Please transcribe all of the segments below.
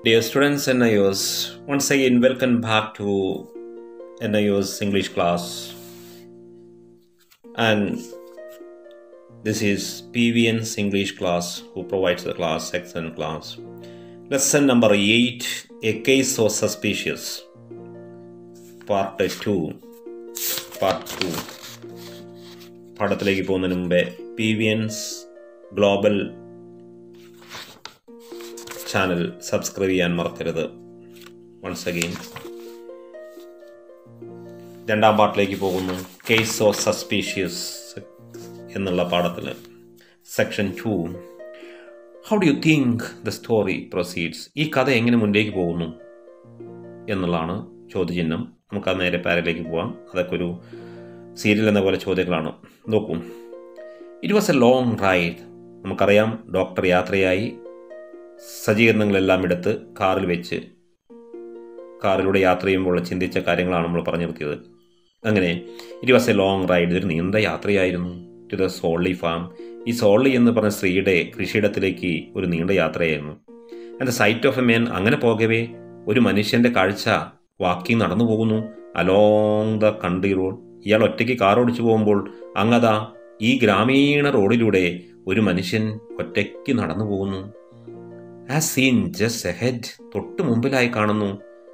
Dear students NIOS, once again welcome back to NIOS English class. And this is PVN's English class who provides the class, excellent class. Lesson number 8 A Case So Suspicious. Part 2. Part 2. പാഠത്തിലേക്ക് പോകുന്നതിന് മുമ്പേ P V N's global channel subscribe ചെയ്യാൻ മറക്കരുത് once again രണ്ടാം പാർട്ടിലേക്ക് പോകുന്നു case of suspicious എന്നുള്ള പാഠത്തിൽ section two how do you think the story proceeds ഈ കഥ എങ്ങനെ മുന്നിലേക്ക് പോകുന്നു എന്നുള്ളതാണ് ചോദ്യചിഹ്നം നമുക്ക് ആ നേരെ പാരയിലേക്ക് പോവാം അതൊക്കെ ഒരു സീരിയൽ എന്ന പോലെ ചോദ്യങ്ങളാണ് നോക്കൂ it was a long ride നമുക്കറിയാം ഡോക്ടർ യാത്രയായി സജ്ജീകരണങ്ങളെല്ലാം എടുത്ത് കാറിൽ വെച്ച് കാറിലൂടെ യാത്ര ചെയ്യുമ്പോൾ ചിന്തിച്ച കാര്യങ്ങളാണ് നമ്മൾ പറഞ്ഞു നിർത്തിയത് അങ്ങനെ it was a long ride ഇതൊരു നീണ്ട യാത്രയായിരുന്നു ടു ദ സോളി ഫാം ഈ സോളി എന്ന് പറഞ്ഞ സ്ത്രീയുടെ കൃഷിയിടത്തിലേക്ക് ഒരു നീണ്ട യാത്രയായിരുന്നു and the sight of a man അങ്ങനെ പോകവേ ഒരു മനുഷ്യൻ്റെ കാഴ്ച വാക്കിംഗ് നടന്നു പോകുന്നു അലോങ് ദ കൺട്രി റോഡ് ഇയാൾ ഒറ്റയ്ക്ക് കാർ ഓടിച്ചു പോകുമ്പോൾ അങ്ങതാ ഈ ഗ്രാമീണ റോഡിലൂടെ ഒരു മനുഷ്യൻ ഒറ്റയ്ക്ക് നടന്നു പോകുന്നു ആസ് സീൻ ജസ്റ്റ് എഹെഡ് തൊട്ട് മുമ്പിലായി കാണുന്നു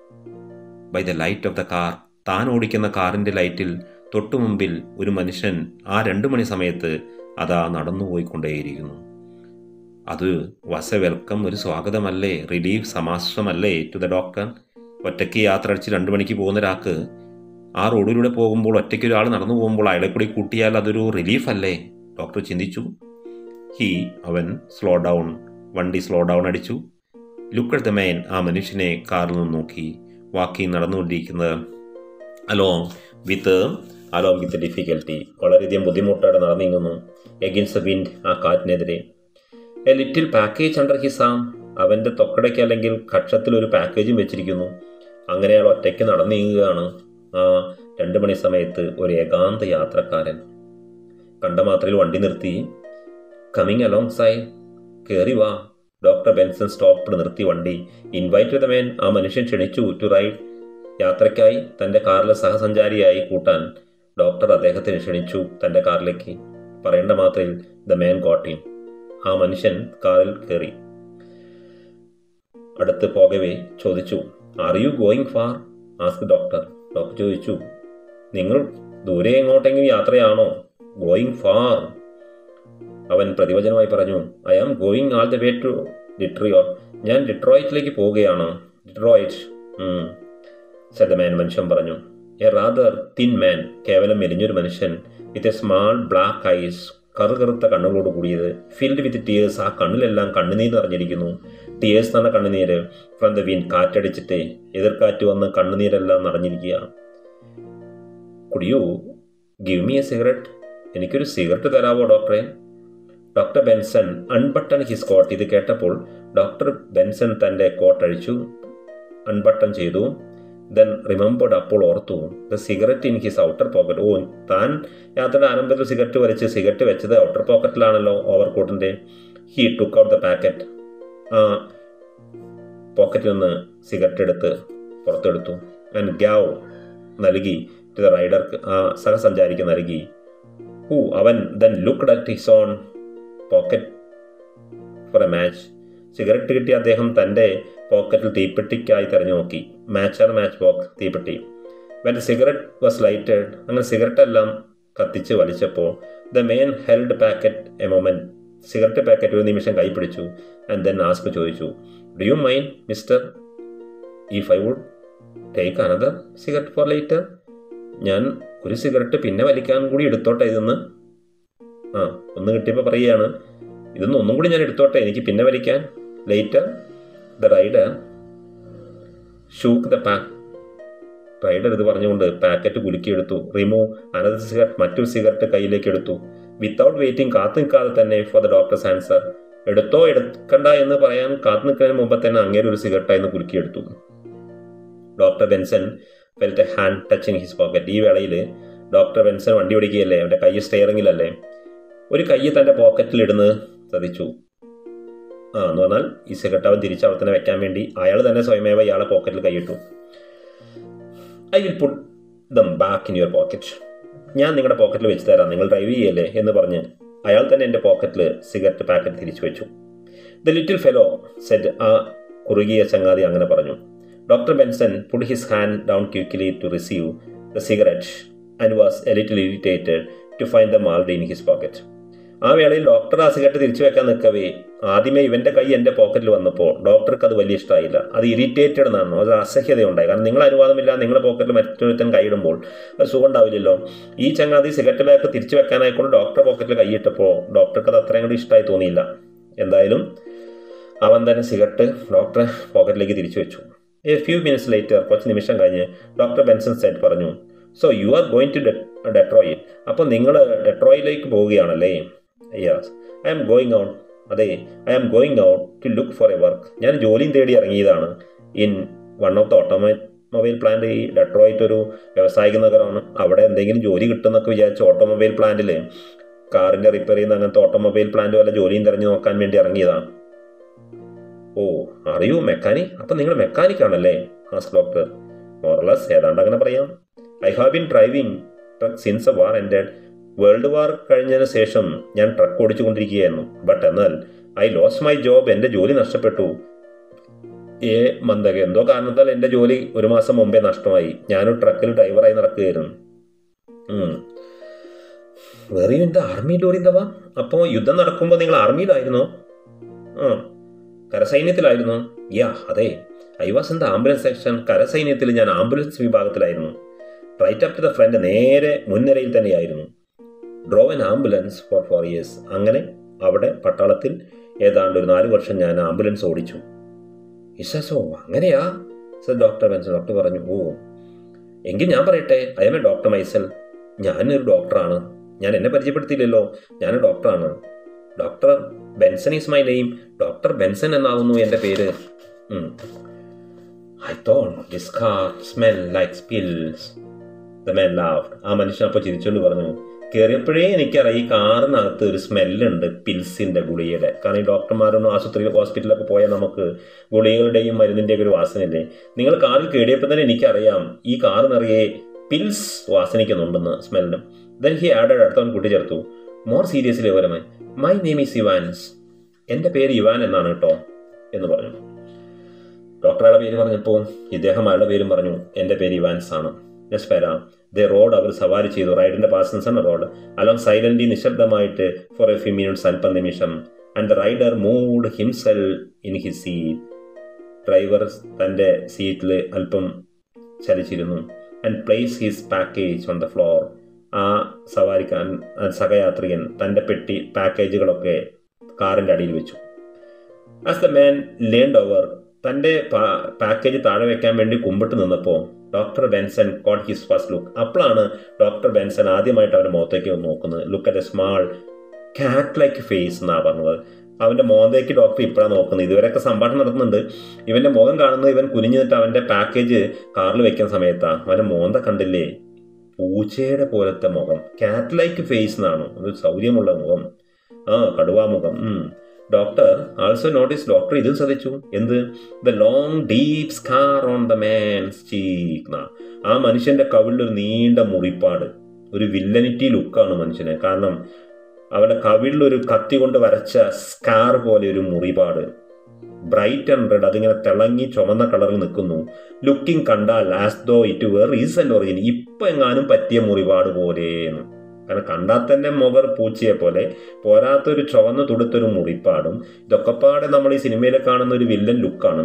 by the light of the car താൻ ഓടിക്കുന്ന കാറിന്റെ ലൈറ്റിൽ തൊട്ടു മുമ്പിൽ ഒരു മനുഷ്യൻ ആ രണ്ടു മണി സമയത്ത് അതാ നടന്നു പോയിക്കൊണ്ടേയിരിക്കുന്നു അത് വസ വെൽക്കം ഒരു സ്വാഗതമല്ലേ റിലീഫ് സമാശ്രമല്ലേ ടു ദ ഡോക്ടർ ഒറ്റയ്ക്ക് യാത്ര അടിച്ച് രണ്ടു മണിക്ക് പോകുന്ന ഒരാൾക്ക് ആ റോഡിലൂടെ പോകുമ്പോൾ ഒറ്റയ്ക്ക് ഒരാൾ നടന്നു പോകുമ്പോൾ അയാളെ കൂടി കൂട്ടിയാൽ അതൊരു റിലീഫ് അല്ലേ ഡോക്ടർ ചിന്തിച്ചു ഹി അവൻ സ്ലോ ഡൗൺ വണ്ടി സ്ലോ ഡൗൺ അടിച്ചു ലുക്ക് അറ്റ് ദ മെയിൻ ആ മനുഷ്യനെ കാറിൽ നിന്ന് നോക്കി വാക്കിംഗ് നടന്നുകൊണ്ടിരിക്കുന്നത് along with along with difficulty വളരെയധികം ബുദ്ധിമുട്ടോടെ നടന്നു നീങ്ങുന്നു എഗൻസ്റ്റ് ദ വിൻഡ് ആ കാറ്റിനെതിരെ a little package under his arm അവൻ്റെ തൊക്കടയ്ക്ക് അല്ലെങ്കിൽ കക്ഷത്തിൽ ഒരു പാക്കേജും വെച്ചിരിക്കുന്നു അങ്ങനെ അയാൾ ഒറ്റയ്ക്ക് നടന്നു നീങ്ങുകയാണ് ആ രണ്ട് മണി സമയത്ത് ഒരു ഏകാന്ത യാത്രക്കാരൻ കണ്ട മാത്രയിൽ വണ്ടി നിർത്തി കമ്മിങ് അലോങ് സൈഡ് കയറി വാ ഡോക്ടർ ബെൻസൺ സ്റ്റോപ്പ് നിർത്തി വണ്ടി ഇൻവൈറ്റ് ദ മേൻ ആ മനുഷ്യൻ ക്ഷണിച്ചു ടു റൈഡ് യാത്രയ്ക്കായി തൻ്റെ കാറിലെ സഹസഞ്ചാരിയായി കൂട്ടാൻ ഡോക്ടർ അദ്ദേഹത്തിന് ക്ഷണിച്ചു തൻ്റെ കാറിലേക്ക് പറയേണ്ട മാത്രയിൽ ദ മേൻ ഗോട്ടിൻ ആ മനുഷ്യൻ കാറിൽ കയറി അടുത്ത് പോകവേ ചോദിച്ചു are you going far ask doctor doctor ചോദിച്ചു നിങ്ങൾ ദൂരെ എങ്ങോട്ടെങ്കിലും യാത്രയാണോ ഗോയിങ് ഫാർ അവൻ പ്രതിവചനമായി പറഞ്ഞു I am going all the way to Detroit ഞാൻ ഡിട്രോയിറ്റിലേക്ക് പോവുകയാണ് ഡിട്രോയിറ്റ് സെഡ് മാൻ മനുഷ്യൻ പറഞ്ഞു എ റാദർ തിൻ മാൻ കേവലം മെലിഞ്ഞൊരു മനുഷ്യൻ with a small black eyes കറുകറുത്ത കണ്ണുകളോട് കൂടിയത് ഫിൽഡ് വിത്ത് ടിയേഴ്സ് ആ കണ്ണിലെല്ലാം കണ്ണുനീർ നിറഞ്ഞിരിക്കുന്നു ടിയേഴ്സ് എന്ന കണ്ണുനീര് ഫ്രം ദ വിൻ കാറ്റടിച്ചിട്ട് എതിർക്കാറ്റ് വന്ന് കണ്ണുനീരെല്ലാം നിറഞ്ഞിരിക്കുക കുടിയു ഗിവ് മി എ സിഗരറ്റ് എനിക്കൊരു സിഗരറ്റ് തരാവോ ഡോക്ടറെ doctor Benson unbutton his coat ഇത് കേട്ടപ്പോൾ ഡോക്ടർ ബെൻസൺ തൻ്റെ കോട്ട് അഴിച്ചു അൺബട്ടൺ ചെയ്തു ദെൻ റിമെമ്പേർഡ് അപ്പോൾ ഓർത്തു the cigarette in his outer pocket ഓ താൻ യാത്രയുടെ ആരംഭത്തിൽ സിഗരറ്റ് വലിച്ച് സിഗരറ്റ് വെച്ചത് ഔട്ടർ പോക്കറ്റിലാണല്ലോ ഓവർ കോട്ടിൻ്റെ he took out the packet ആ പോക്കറ്റിൽ നിന്ന് സിഗരറ്റ് എടുത്ത് പുറത്തെടുത്തു ആൻഡ് ഗ്യാവ് നൽകി ടു ദ റൈഡർക്ക് ആ സഹസഞ്ചാരിക്ക് നൽകി ഹൂ അവൻ then looked at his own pocket for a match cigarette കിട്ടിയ അദ്ദേഹം തൻ്റെ പോക്കറ്റിൽ തീപ്പെട്ടിക്കായി തിരഞ്ഞു നോക്കി മാച്ചർ മാച്ച് ബോക്സ് തീപ്പെട്ടി വെൻ സിഗരറ്റ് വാസ് ലൈറ്റഡ് അങ്ങനെ സിഗരറ്റ് എല്ലാം കത്തിച്ച് വലിച്ചപ്പോൾ the man held packet a moment cigarette packet ഒരു നിമിഷം കൈപ്പിടിച്ചു ആൻഡ് ദെൻ ആസ്ക് ചോദിച്ചു do you mind mister if I would take another cigarette for later ഞാൻ ഒരു സിഗരറ്റ് പിന്നെ വലിക്കാൻ കൂടി എടുത്തോട്ടെ ഇതെന്ന് ആ ഒന്ന് കിട്ടിയപ്പോൾ പറയുകയാണ് ഇതൊന്ന് ഒന്നും കൂടി ഞാൻ എടുത്തോട്ടെ എനിക്ക് പിന്നെ വലിക്കാൻ later the rider shook the pack rider ഇത് പറഞ്ഞുകൊണ്ട് പാക്കറ്റ് കുലുക്കിയെടുത്തു റിമൂവ് അനദർ സിഗരറ്റ് മറ്റൊരു സിഗരറ്റ് കയ്യിലേക്ക് എടുത്തു വിത്തൗട്ട് വെയിറ്റിംഗ് കാത്തു നിൽക്കാതെ തന്നെ ഫോർ ദ ഡോക്ടേഴ്സ് ആൻസർ എടുത്തോ എടുക്കണ്ട എന്ന് പറയാൻ കാത്തു നിൽക്കുന്നതിന് മുമ്പ് തന്നെ അങ്ങേരെ ഒരു സിഗരറ്റായി കുലുക്കിയെടുത്തു doctor Benson felt hand touching his pocket ഈ വേളയിൽ ഡോക്ടർ ബെൻസൺ വണ്ടി ഓടിക്കുകയല്ലേ അവൻ്റെ കൈ സ്റ്റെയറിങ്ങിലല്ലേ ഒരു കൈ തൻ്റെ പോക്കറ്റിലിടുന്ന് ശ്രദ്ധിച്ചു ആ എന്ന് പറഞ്ഞാൽ ഈ സിഗരറ്റ് അവൻ തിരിച്ച് അവിടെ തന്നെ വെക്കാൻ വേണ്ടി അയാൾ തന്നെ സ്വയമേവ ഇയാളെ പോക്കറ്റിൽ കൈയിട്ടു I will put them back in your pocket ഞാൻ നിങ്ങളുടെ പോക്കറ്റിൽ വെച്ച് തരാം നിങ്ങൾ ഡ്രൈവ് ചെയ്യല്ലേ എന്ന് പറഞ്ഞ് അയാൾ തന്നെ എൻ്റെ പോക്കറ്റിൽ സിഗരറ്റ് പാക്കറ്റ് തിരിച്ചു വെച്ചു ദ ലിറ്റിൽ ഫെലോ സെറ്റ് ആ കുറുകിയ ചങ്ങാതി അങ്ങനെ പറഞ്ഞു doctor Benson put his hand down quickly to receive the cigarette and was a little irritated to find the mould in his pocket ആ വേളയിൽ ഡോക്ടർ ആ സിഗരറ്റ് തിരിച്ചു വെക്കാൻ നിൽക്കവേ ആദ്യമേ ഇവന്റെ കൈ എൻ്റെ പോക്കറ്റിൽ വന്നപ്പോൾ ഡോക്ടർക്ക് അത് വലിയ ഇഷ്ടമായില്ല അത് ഇറിറ്റേറ്റഡ് എന്നാണ് അത് അസഹ്യതയുണ്ടായി കാരണം നിങ്ങൾ അനുവാദമില്ല നിങ്ങളുടെ പോക്കറ്റിൽ മറ്റൊരുത്തൻ കൈയിടുമ്പോൾ അത് സുഖം ഉണ്ടാവില്ലല്ലോ ഈ ചങ്ങാതി സിഗരറ്റ് ബാഗ് തിരിച്ചു വെക്കാനായിക്കൊണ്ട് ഡോക്ടർ പോക്കറ്റിൽ കൈയിട്ടപ്പോൾ ഡോക്ടർക്ക് അത് അത്രയും കൂടി ഇഷ്ടമായി തോന്നിയില്ല എന്തായാലും അവൻ തന്നെ സിഗരറ്റ് ഡോക്ടറെ പോക്കറ്റിലേക്ക് തിരിച്ചു വെച്ചു എ ഫ്യൂ മിനിറ്റ്സ് ലേറ്റർ കുറച്ച് നിമിഷം കഴിഞ്ഞ് ഡോക്ടർ ബെൻസൺ സെറ്റ് പറഞ്ഞു so you are going to Detroit അപ്പോൾ നിങ്ങൾ ഡെട്രോയിലേക്ക് പോവുകയാണല്ലേ yes I am going out അതെ I am going out to look for a work ഞാൻ ജോലിയും തേടി ഇറങ്ങിയതാണ് in one of the automobile plant ഈ ഡെട്രോയിറ്റ് ഒരു വ്യാവസായിക നഗരമാണ് അവിടെ എന്തെങ്കിലും ജോലി കിട്ടുമെന്നൊക്കെ വിചാരിച്ച് ഓട്ടോമൊബൈൽ പ്ലാന്റിൽ കാറിൻ്റെ റിപ്പയർ ചെയ്യുന്ന അങ്ങനത്തെ ഓട്ടോമൊബൈൽ പ്ലാന്റ് വല്ല ജോലിയും തിരഞ്ഞു നോക്കാൻ വേണ്ടി ഇറങ്ങിയതാണ് ഓ അറിയൂ മെക്കാനിക് അപ്പം നിങ്ങൾ മെക്കാനിക് ആണല്ലേ ആസ് ഡോക്ടർ മോറലസ് ഏതാണ്ട് അങ്ങനെ പറയാം I have been driving truck since a war ended world war കഴിഞ്ഞതിന് ശേഷം ഞാൻ ട്രക്ക് ഓടിച്ചുകൊണ്ടിരിക്കുകയായിരുന്നു ബട്ട് എന്നാൽ ഐ ലോസ് മൈ ജോബ് എൻ്റെ ജോലി നഷ്ടപ്പെട്ടു ഏ മന്ദക എന്തോ കാരണത്താൽ എൻ്റെ ജോലി ഒരു മാസം മുമ്പേ നഷ്ടമായി ഞാനൊരു ട്രക്കിൽ ഡ്രൈവറായി നടക്കുകയായിരുന്നു വേറെ എൻ്റെ ആർമി ഡോറിന്തവാ അപ്പോൾ യുദ്ധം നടക്കുമ്പോൾ നിങ്ങൾ ആർമിയിലായിരുന്നോ ആ കരസൈന്യത്തിലായിരുന്നു യാ അതെ I was in the ambulance section കരസൈന്യത്തിൽ ഞാൻ ആംബുലൻസ് വിഭാഗത്തിലായിരുന്നു right up to the front നേരെ മുൻനിരയിൽ തന്നെയായിരുന്നു drove an ambulance for four years അങ്ങനെ അവിടെ പട്ടാളത്തിൽ ഏതാണ്ട് ഒരു നാല് വർഷം ഞാൻ ആംബുലൻസ് ഓടിച്ചു ഇസസോ അങ്ങനെയാ സർ ഡോക്ടർ ബെൻസൺ ഡോക്ടർ പറഞ്ഞു ഓ എങ്കിൽ ഞാൻ പറയട്ടെ I am a doctor myself ഞാനൊരു ഡോക്ടറാണ് ഞാൻ എന്നെ പരിചയപ്പെടുത്തിയില്ലല്ലോ ഞാൻ ഡോക്ടറാണ് doctor Benson is my name doctor Benson എന്നാവുന്നു എൻ്റെ പേര് I thought this car smell like spills the man laughed ആ മനുഷ്യൻ അപ്പോൾ ചിരിച്ചുകൊണ്ട് പറഞ്ഞു കയറിയപ്പോഴേ എനിക്കറിയാം ഈ കാറിനകത്ത് ഒരു സ്മെല്ലുണ്ട് പിൽസിൻ്റെ ഗുളികയുടെ കാരണം ഈ ഡോക്ടർമാരൊന്നും ആശുപത്രി ഹോസ്പിറ്റലൊക്കെ പോയാൽ നമുക്ക് ഗുളികകളുടെയും മരുന്നിൻ്റെയൊക്കെ ഒരു വാസനയില്ലേ നിങ്ങൾ കാറിൽ കയറിയപ്പോൾ തന്നെ എനിക്കറിയാം ഈ കാർ നിറയെ പിൽസ് വാസനിക്കുന്നുണ്ടെന്ന് സ്മെല്ലിന് ദെൻ ഹി ആഡഡ് അടുത്തവൻ കൂട്ടിച്ചേർത്തു മോർ സീരിയസ്ലി പരമായി മൈ നെയിം ഈസ് ഇവാൻസ് എൻ്റെ പേര് ഇവാൻ എന്നാണ് കേട്ടോ എന്ന് പറഞ്ഞു ഡോക്ടർ അയാളുടെ പേര് പറഞ്ഞപ്പോൾ ഇദ്ദേഹം അയാളുടെ പേരും പറഞ്ഞു എൻ്റെ പേര് ഇവാൻസ് ആണ് നെസ്പെര ദ റോഡ് അവർ സവാരി ചെയ്തു റൈഡിൻ്റെ പാസൻസ് ആണ് റോഡ് അലോങ് സൈലൻ്റ് നിശബ്ദമായിട്ട് ഫോർ എ ഫ്യൂ മിനിറ്റ്സ് അല്പം നിമിഷം and the rider moved himself in his seat driver തൻ്റെ സീറ്റിൽ അല്പം ചലിച്ചിരുന്നു and placed his package on the floor ആ സവാരിക്കാൻ സഹയാത്രികൻ തൻ്റെ പെട്ടി പാക്കേജുകളൊക്കെ കാറിൻ്റെ അടിയിൽ വെച്ചു as the man leaned over തൻ്റെ പാക്കേജ് താഴെ വെക്കാൻ വേണ്ടി കുമ്പിട്ട് നിന്നപ്പോൾ doctor Benson got his first look അപ്പോഴാണ് ഡോക്ടർ ബെൻസൺ ആദ്യമായിട്ട് അവൻ്റെ മുഖത്തേക്ക് നോക്കുന്നത് look at a small cat like face എന്നാണ് പറഞ്ഞത് അവൻ്റെ മോന്തേക്ക് ഡോക്ടർ ഇപ്പോഴാണ് നോക്കുന്നത് ഇതുവരെയൊക്കെ സംഭാഷണം നടത്തുന്നുണ്ട് ഇവൻ്റെ മുഖം കാണുന്നത് ഇവൻ കുനിഞ്ഞിട്ട് അവൻ്റെ പാക്കേജ് കാറിൽ വെക്കുന്ന സമയത്താണ് അവൻ്റെ മോന്ത കണ്ടില്ലേ പൂച്ചയുടെ പോലത്തെ മുഖം കാറ്റ് ലൈക്ക് ഫേസ് എന്നാണ് ഒരു സൗര്യമുള്ള മുഖം ആ കടുവാ മുഖം ഡോക്ടർ ആൾസോ നോട്ടീസ് ഡോക്ടർ ഇതും ശ്രദ്ധിച്ചു എന്ത് the long deep scar on the man's cheek ആ മനുഷ്യന്റെ കവിളിലൊരു നീണ്ട മുറിപ്പാട് ഒരു വില്ലനിറ്റി ലുക്കാണ് മനുഷ്യന് കാരണം അവന്റെ കവിളിലൊരു കത്തി കൊണ്ട് വരച്ച സ്കാർ പോലെ ഒരു മുറിപാട് ബ്രൈറ്റ് ആൻഡ് റെഡ് അതിങ്ങനെ തിളങ്ങി ചുമന്ന കളറിൽ നിൽക്കുന്നു ലുക്കിംഗ് കണ്ടാൽ as though it were recent origin ഇപ്പൊ എങ്ങാനും പറ്റിയ മുറിപാട് പോലെയെന്ന് കാരണം കണ്ടാൽ തന്നെ മുഖർ പൂച്ചയെ പോലെ പോരാത്തൊരു ചുവന്ന തുടുത്തൊരു മുറിപ്പാടും ഇതൊക്കെ പാടെ നമ്മൾ ഈ സിനിമയിൽ കാണുന്ന ഒരു വില്ലൻ ലുക്കാണ്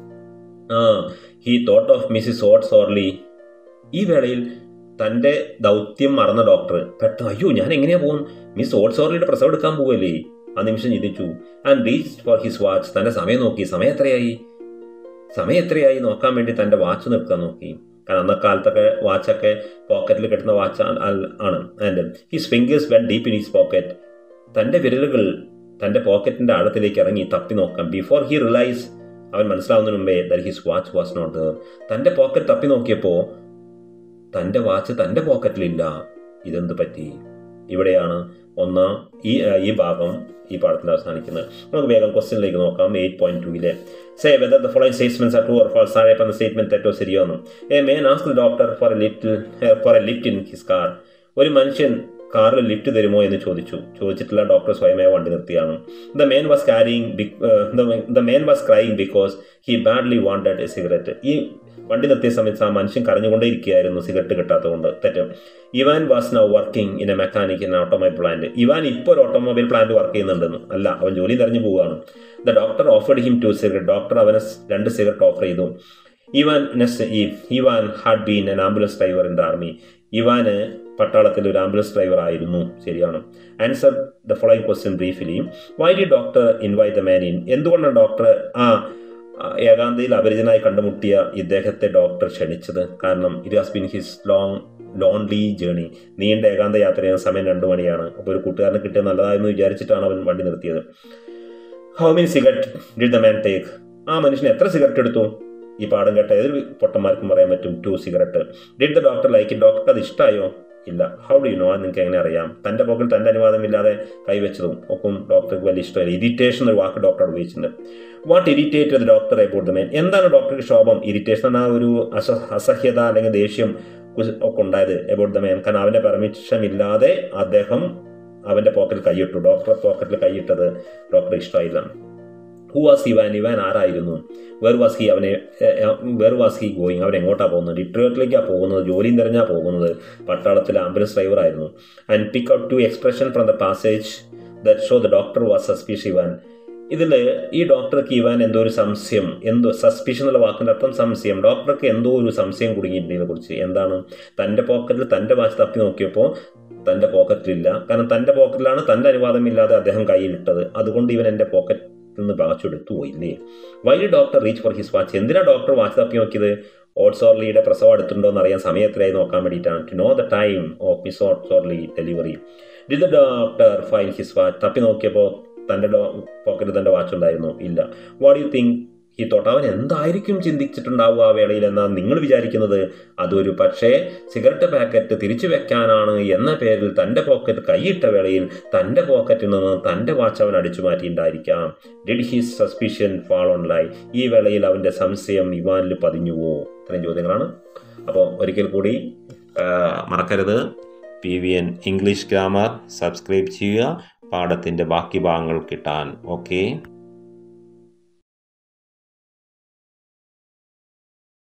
ആ he thought of Mrs Oatsorley ഈ വേളയിൽ തൻ്റെ ദൗത്യം മറന്ന ഡോക്ടർ പെട്ടെന്ന് അയ്യോ ഞാൻ എങ്ങനെയാ പോകും മിസ് ഓട്സ് ഓർലിയുടെ പ്രസവം എടുക്കാൻ പോവല്ലേ ആ നിമിഷം ചിന്തിച്ചു and reach for his watch തൻ്റെ സമയം നോക്കി സമയം എത്രയായി സമയം എത്രയായി നോക്കാൻ വേണ്ടി തൻ്റെ വാച്ച് നിർത്താൻ നോക്കി കാരണം അന്ന കാലത്തൊക്കെ വാച്ചൊക്കെ പോക്കറ്റിൽ കിട്ടുന്ന വാച്ച് ആണ് and his fingers went deep in his pocket തൻ്റെ വിരലുകൾ തൻ്റെ പോക്കറ്റിൻ്റെ ആഴത്തിലേക്ക് ഇറങ്ങി തപ്പി നോക്കാം ബിഫോർ ഹി റിയലൈസ് അവൻ മനസ്സിലാവുന്നതിന് മുമ്പേ there his watch was not there തൻ്റെ പോക്കറ്റ് തപ്പി നോക്കിയപ്പോൾ തൻ്റെ വാച്ച് തൻ്റെ പോക്കറ്റിലില്ല ഇതെന്ത് പറ്റി ഇവിടെയാണ് ഒന്ന് ഈ ഈ ഭാഗം ഈ പാഠത്തിൽ അവസാനിക്കുന്നത് നമുക്ക് വേഗം ക്വസ്റ്റ്യനിലേക്ക് നോക്കാം എയ്റ്റ് പോയിന്റ് ടൂവിലെ say whether the following statements are true or false താഴെ പറഞ്ഞ സ്റ്റേറ്റ്മെന്റ് തെറ്റോ ശരിയോന്നും a man asked the doctor for a little for a lift in his car ഒരു മനുഷ്യൻ കാറിൽ ലിഫ്റ്റ് തരുമോ എന്ന് ചോദിച്ചു ചോദിച്ചിട്ടില്ല ഡോക്ടർ സ്വയമേ വണ്ടി നിർത്തിയാണ് the man was carrying the man was crying because he badly wanted a cigarette ഈ വണ്ടി നിർത്തിയ സമയത്ത് ആ മനുഷ്യൻ കരഞ്ഞുകൊണ്ടേയിരിക്കുകയായിരുന്നു സിഗരറ്റ് കിട്ടാത്തതുകൊണ്ട് തെറ്റും Evan was now working in a mechanic in automobile plant Evan ഇപ്പോൾ ഒരു ഓട്ടോമൊബൈൽ പ്ലാന്റ് വർക്ക് ചെയ്യുന്നുണ്ടെന്ന് അല്ല അവൻ ജോലി തെരഞ്ഞു പോവുകയാണ് the doctor offered him two cigarette doctor അവന് രണ്ട് സിഗരറ്റ് ഓഫർ ചെയ്തു ഇവാൻ നെക്സ്റ്റ് ഈ Evan had been an ambulance driver in the army ഇവാന് പട്ടാളത്തിൽ ഒരു ആംബുലൻസ് ഡ്രൈവർ ആയിരുന്നു ശരിയാണ് answer the following question briefly why did doctor invite the man in എന്തുകൊണ്ടാണ് ഡോക്ടർ ആ ഏകാന്തയിൽ അപരിചിതനായി കണ്ടുമുട്ടിയ ഇദ്ദേഹത്തെ ഡോക്ടർ ക്ഷണിച്ചത് കാരണം it has been his long lonely journey നീണ്ട ഏകാന്ത യാത്ര ചെയ്യുന്ന സമയം രണ്ടു മണിയാണ് അപ്പോൾ ഒരു കൂട്ടുകാരനെ കിട്ടിയ നല്ലതായെന്ന് വിചാരിച്ചിട്ടാണ് അവൻ വണ്ടി നിർത്തിയത് how many cigarette did the man take ആ മനുഷ്യൻ എത്ര സിഗരറ്റ് എടുത്തു ഈ പാഠം കേട്ട ഏതൊരു പൊട്ടന്മാർക്കും പറയാൻ പറ്റും two cigarette did the doctor like ഡോക്ടർക്ക് അത് ഇഷ്ടമായോ ഇല്ല ഹൗ ഡു യു നോ നിങ്ങൾക്ക് എങ്ങനെ അറിയാം തൻ്റെ പോക്കിൽ തൻ്റെ അനുവാദമില്ലാതെ കൈവച്ചതും ഒക്കും ഡോക്ടർക്ക് വലിയ ഇഷ്ടമില്ല ഇറിറ്റേഷൻ ഒരു വാക്ക് ഡോക്ടർ ഉപയോഗിച്ചിട്ടുണ്ട് what irritate the doctor about the man എന്താണ് ഡോക്ടർക്ക് ശോഭം ഇറിറ്റേഷൻ എന്ന ഒരു അസ അസഹ്യത അല്ലെങ്കിൽ ദേഷ്യം ഒക്കെ ഉണ്ടായത് എബൌട്ട് ദ മെയിൻ കാരണം അവൻ്റെ പെർമിഷൻ ഇല്ലാതെ അദ്ദേഹം അവൻ്റെ പോക്കറ്റിൽ കൈയിട്ടു ഡോക്ടർ പോക്കറ്റിൽ കൈയിട്ടത് ഡോക്ടർ ഇഷ്ടമായില്ല ഹു വാസ് ഇവാൻ ഇവാൻ ആരായിരുന്നു വേർ വാസ് ഹി അവനെ വേർ വാസ് ഹി ഗോയിങ് അവൻ എങ്ങോട്ടാണ് പോകുന്നത് ഡിട്രോയിറ്റിലേക്കാണ് പോകുന്നത് ജോലിയും തിരഞ്ഞാണ് പോകുന്നത് പട്ടാളത്തിലെ ആംബുലൻസ് ഡ്രൈവർ ആയിരുന്നു and pick out two expression from the passage that show the doctor was suspicious Evan ഇതിൽ ഈ ഡോക്ടർക്ക് ഇവാൻ എന്തോ ഒരു സംശയം എന്തോ സസ്പീഷൻ എന്നുള്ള വാക്കിൻ്റെ അർത്ഥം സംശയം ഡോക്ടർക്ക് എന്തോ ഒരു സംശയം കുടുങ്ങിയിട്ടുണ്ട് ഇതിനെക്കുറിച്ച് എന്താണ് തൻ്റെ പോക്കറ്റിൽ തൻ്റെ വാച്ച് തപ്പി നോക്കിയപ്പോൾ തൻ്റെ പോക്കറ്റിലില്ല കാരണം തൻ്റെ പോക്കറ്റിലാണ് തൻ്റെ അനുവാദമില്ലാതെ അദ്ദേഹം കയ്യിലിട്ടത് അതുകൊണ്ട് ഇവൻ എൻ്റെ പോക്കറ്റ് നിന്ന് വാച്ച് എടുത്തു പോയില്ലേ why doctor reach for his watch എന്തിനാ ഡോക്ടർ വാച്ച് തപ്പി നോക്കിയത് ഓട്സോർലിയുടെ പ്രസവം അടുത്തുണ്ടോ എന്ന് അറിയാൻ സമയത്തിലായി നോക്കാൻ വേണ്ടിയിട്ടാണ് to know the time of Miss Oatsorley delivery did the doctor find his watch തപ്പി നോക്കിയപ്പോൾ തൻ്റെ പോക്കറ്റിൽ തൻ്റെ വാച്ച് ഉണ്ടായിരുന്നു ഇല്ല വാട്ട് യു തിങ്ക് ഈ തൊട്ട് അവൻ എന്തായിരിക്കും ചിന്തിച്ചിട്ടുണ്ടാവുക ആ വേളയിൽ എന്നാണ് നിങ്ങൾ വിചാരിക്കുന്നത് അതൊരു പക്ഷേ സിഗരറ്റ് പാക്കറ്റ് തിരിച്ചു വെക്കാനാണ് എന്ന പേരിൽ തൻ്റെ പോക്കറ്റ് കൈയിട്ട വേളയിൽ തൻ്റെ പോക്കറ്റിൽ നിന്ന് തൻ്റെ വാച്ച് അവൻ അടിച്ചു മാറ്റിയിട്ടുണ്ടായിരിക്കാം did his suspicion fall on lie ഈ വേളയിൽ അവൻ്റെ സംശയം ഇവാനിൽ പതിഞ്ഞുവോ ഇത്രയും ചോദ്യങ്ങളാണ് അപ്പോൾ ഒരിക്കൽ കൂടി മറക്കരുത് P V N English grammar subscribe ചെയ്യുക പാഠത്തിൻ്റെ ബാക്കി ഭാഗങ്ങൾ കിട്ടാൻ ഓക്കെ